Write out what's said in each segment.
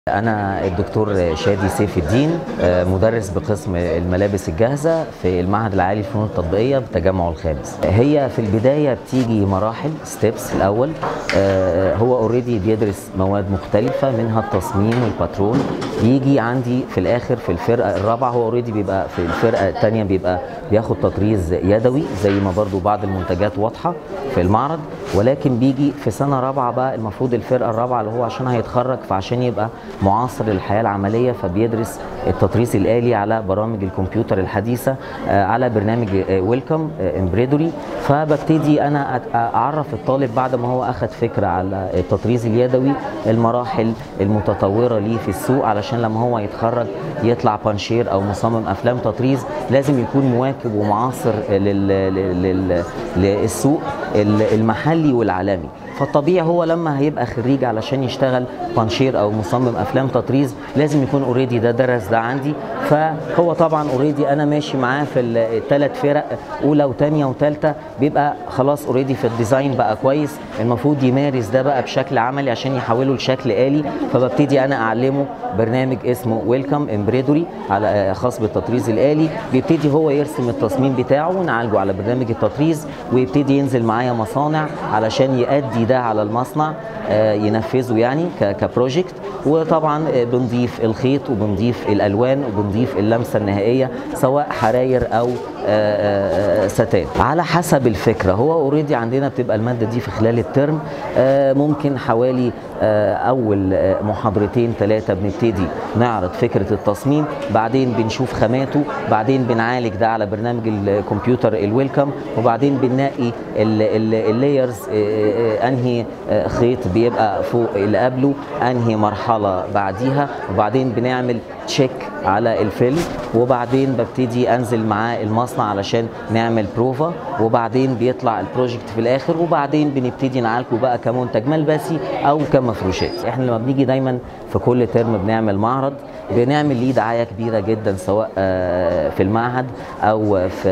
أنا الدكتور شادي سيف الدين آه، مدرس بقسم الملابس الجاهزة في المعهد العالي للفنون التطبيقية بالتجمع الخامس. هي في البداية بتيجي مراحل ستيبس الأول آه، هو اوريدي بيدرس مواد مختلفة منها التصميم والباترون يجي عندي في الآخر في الفرقة الرابعة هو اوريدي بيبقى في الفرقة الثانية بيبقى بياخد تطريز يدوي زي ما برضو بعض المنتجات واضحة في المعرض ولكن بيجي في سنة رابعة بقى المفروض الفرقة الرابعة اللي هو عشان هيتخرج فعشان يبقى معاصر للحياه العمليه فبيدرس التطريز الالي على برامج الكمبيوتر الحديثه آه، على برنامج ويلكم امبريدوري فببتدي انا أت- اعرف الطالب بعد ما هو اخذ فكره على التطريز اليدوي المراحل المتطوره ليه في السوق علشان لما هو يتخرج يطلع بانشير او مصمم افلام تطريز لازم يكون مواكب ومعاصر لل- لل- لل- للسوق المحلي والعالمي فالطبيعي هو لما هيبقى خريج علشان يشتغل بانشير او مصمم افلام تطريز لازم يكون اوريدي ده درس ده عندي فهو طبعا اوريدي انا ماشي معاه في الثلاث فرق اولى وثانيه وثالثه بيبقى خلاص اوريدي في الديزاين بقى كويس المفروض يمارس ده بقى بشكل عملي عشان يحوله لشكل آلي فببتدي انا اعلمه برنامج اسمه ويلكم امبريدوري على خاص بالتطريز الآلي بيبتدي هو يرسم التصميم بتاعه ونعالجه على برنامج التطريز ويبتدي ينزل معايا مصانع علشان يأدي ده على المصنع آه، ينفذه يعني ك- كبروجكت وطبعا آه، بنضيف الخيط وبنضيف الالوان وبنضيف اللمسه النهائيه سواء حراير او آه، آه، ستان على حسب الفكره هو اوريدي عندنا بتبقى الماده دي في خلال الترم آه، ممكن حوالي آه، اول آه، محاضرتين ثلاثه بنبتدي نعرض فكره التصميم بعدين بنشوف خاماته بعدين بنعالج ده على برنامج الكمبيوتر الويلكم وبعدين بنلاقي اللايرز انهي آه، خيط بيبقى فوق اللي قبله انهي مرحله بعديها وبعدين بنعمل تشيك على الفيلم وبعدين ببتدي انزل معاه المصنع علشان نعمل بروفا وبعدين بيطلع البروجكت في الاخر وبعدين بنبتدي نعالجه بقى كمنتج ملبسي او كمفروشات احنا لما بنيجي دايما في كل ترم بنعمل معرض بنعمل ليه دعايه كبيره جدا سواء آه، في المعهد او في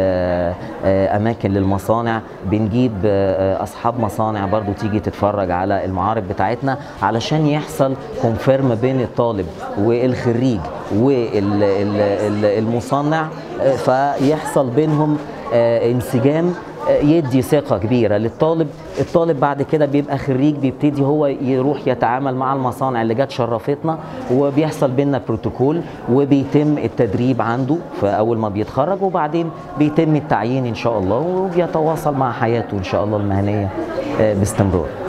آه، اماكن للمصانع بنجيب آه، اصحاب مصانع برضو تيجي تتفرج على المعارض بتاعتنا علشان يحصل كونفيرم بين الطالب والخريج والمصنع فيحصل بينهم آه، انسجام آه، يدي ثقة كبيرة للطالب الطالب بعد كده بيبقى خريج بيبتدي هو يروح يتعامل مع المصانع اللي جت شرفتنا وبيحصل بينا بروتوكول وبيتم التدريب عنده في أول ما بيتخرج وبعدين بيتم التعيين إن شاء الله وبيتواصل مع حياته إن شاء الله المهنية آه، باستمرار